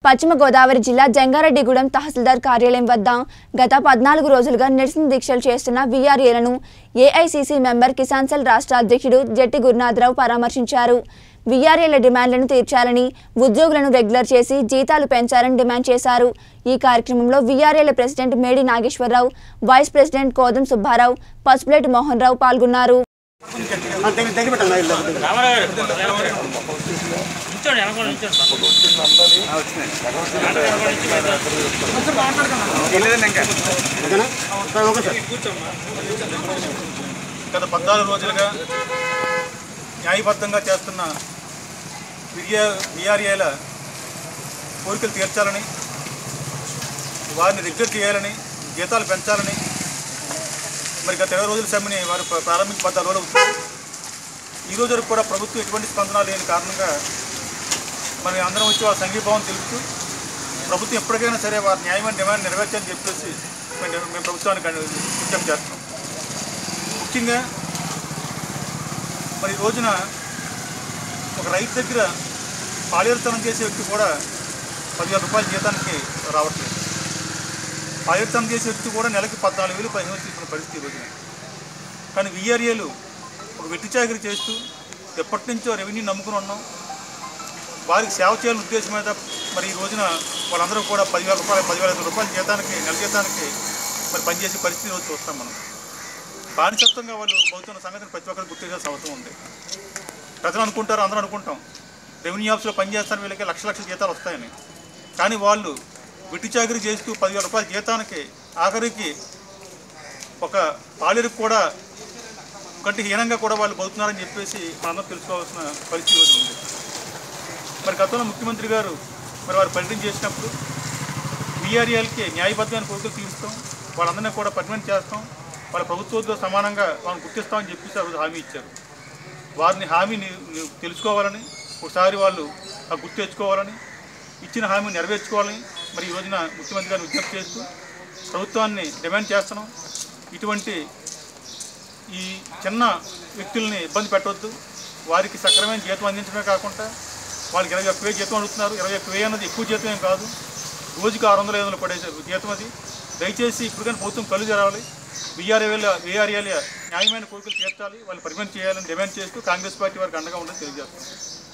పశ్చిమ గోదావరి జిల్లా జంగారెడ్డిగూడెం తహసీల్దార్ కార్యాలయం వద్ద గత పద్నాలుగు రోజులుగా నిరసన దీక్షలు చేస్తున్న వీఆర్ఏలను ఏఐసీసీ మెంబర్ కిసాన్ సెల్ రాష్ట్ర అధ్యక్షుడు జట్టి గురునాథరావు పరామర్శించారు వీఆర్ఏల డిమాండ్లను తీర్చాలని ఉద్యోగులను రెగ్యులర్ చేసి జీతాలు పెంచాలని డిమాండ్ చేశారు ఈ కార్యక్రమంలో వీఆర్ఏల president Medi Nageswara Rao vice president Kodam Subba Rao Pasupuleti Mohan Rao పాల్గొన్నారు దగ్గర దగ్గర పెట్టండి నా ఇల్లు దగ్గర. నిల్చోండి అనుకోండి నిల్చోండి ఓకేనా సార్, ఓకే సార్ గత పద్నాలుగు రోజులుగా న్యాయబద్ధంగా చేస్తున్న విఆ విఆర్ఏల కోరికలు తీర్చాలని వారిని రెగ్యులర్ చేయాలని జీతాలు పెంచాలని మరి గత ఇరవై రోజుల సమ్మెని వారు ప్ర- ప్రారంభించి పద్నాలుగు రోజులు అవుతుంది ఈ రోజు వరకు కూడా ప్రభుత్వం ఎటువంటి స్పందన లేని కారణంగా మనం అందరం వచ్చి వాళ్ళ సంఘీభావం తెలుపుతూ ప్రభుత్వం ఎప్పటికైనా సరే వారి న్యాయమైన డిమాండ్ నెరవేర్చాలని చెప్పేసి మేము మేము ప్రభుత్వానికి విజ్ఞప్తి చేస్తున్నాం ముఖ్యంగా మరి ఈ రోజున ఒక రైతు దగ్గర పాలేరుతనం చేసే వ్యక్తి కూడా పదివేల రూపాయల జీతానికి రావట్లేదు పాలేరుతనం చేసే వ్యక్తి కూడా నెలకి పద్నాలుగు వేలు పదిహేను వేలు తీసుకున్న పరిస్థితి ఈ రోజున కానీ విఆర్ఏలు ఒక వెట్టి చాకరీ చేస్తూ ఎప్పటి నుంచో రెవెన్యూ నమ్ముకుని ఉన్నాం వారికి సేవ చేయాలని ఉద్దేశం మీద మరి ఈ రోజున వాళ్ళందరూ కూడా పదివేల రూపాయలు పదివేల ఐదు రూపాయల జీతానికి నెల జీతానికి మరి పనిచేసే పరిస్థితి రోజు చూస్తాం మనం బానిసత్వంగా వాళ్ళు బతున్న సంగతిని ప్రతి ఒక్కరు గుర్తించాల్సిన అవసరం ఉంది ప్రజలు అనుకుంటారు అందరూ అనుకుంటాం రెవెన్యూ ఆఫీస్లో పనిచేస్తాను వీళ్ళకి లక్ష లక్షల జీతాలు వస్తాయని కానీ వాళ్ళు విట్టి చాకరీ చేస్తూ పదివేల రూపాయల జీతానికి ఆఖరికి ఒక పాలేరుకు కూడా కంటే హీనంగా కూడా వాళ్ళు బతుకున్నారని చెప్పేసి మనందరం తెలుసుకోవాల్సిన పరిస్థితి ఈరోజు ఉంది మరి గతంలో ముఖ్యమంత్రి గారు మరి వారు పర్యటన చేసినప్పుడు వీఆర్ఏలకి న్యాయబద్ధమైన కోరికలు తీరుస్తాం వాళ్ళందరినీ కూడా పర్మనెంట్ చేస్తాం వాళ్ళ ప్రభుత్వంతో సమానంగా వాళ్ళని గుర్తిస్తామని చెప్పేసి ఆ రోజు హామీ ఇచ్చారు వారిని హామీని ని- తెలుసుకోవాలని ఒకసారి వాళ్ళు ఆ గుర్తు తెచ్చుకోవాలని ఇచ్చిన హామీని నెరవేర్చుకోవాలని మరి ఈ రోజున ముఖ్యమంత్రి గారిని విజ్ఞప్తి చేస్తూ ప్రభుత్వాన్ని డిమాండ్ చేస్తున్నాం ఇటువంటి ఈ చిన్న వ్యక్తుల్ని ఇబ్బంది పెట్టవద్దు వారికి సక్రమైన జీతం అందించడమే కాకుండా వాళ్ళకి ఇరవై ఒక్క వేలు జీతం అడుగుతున్నారు ఇరవై ఒక్క వేలు అన్నది ఎక్కువ జీతం ఏం కాదు రోజుకి ఆరు వందల ఐదు వందలు పడే జీతం అది దయచేసి ఇప్పుడు కానీ ప్రభుత్వం కళ్ళు తెరవాలి బీఆర్ఏల బీఆర్ఏల న్యాయమైన కోరికలు తీర్చాలి వాళ్ళు పరిమితం చేయాలని డిమాండ్ చేస్తూ కాంగ్రెస్ పార్టీ వారికి అండగా ఉందని తెలియజేస్తున్నాం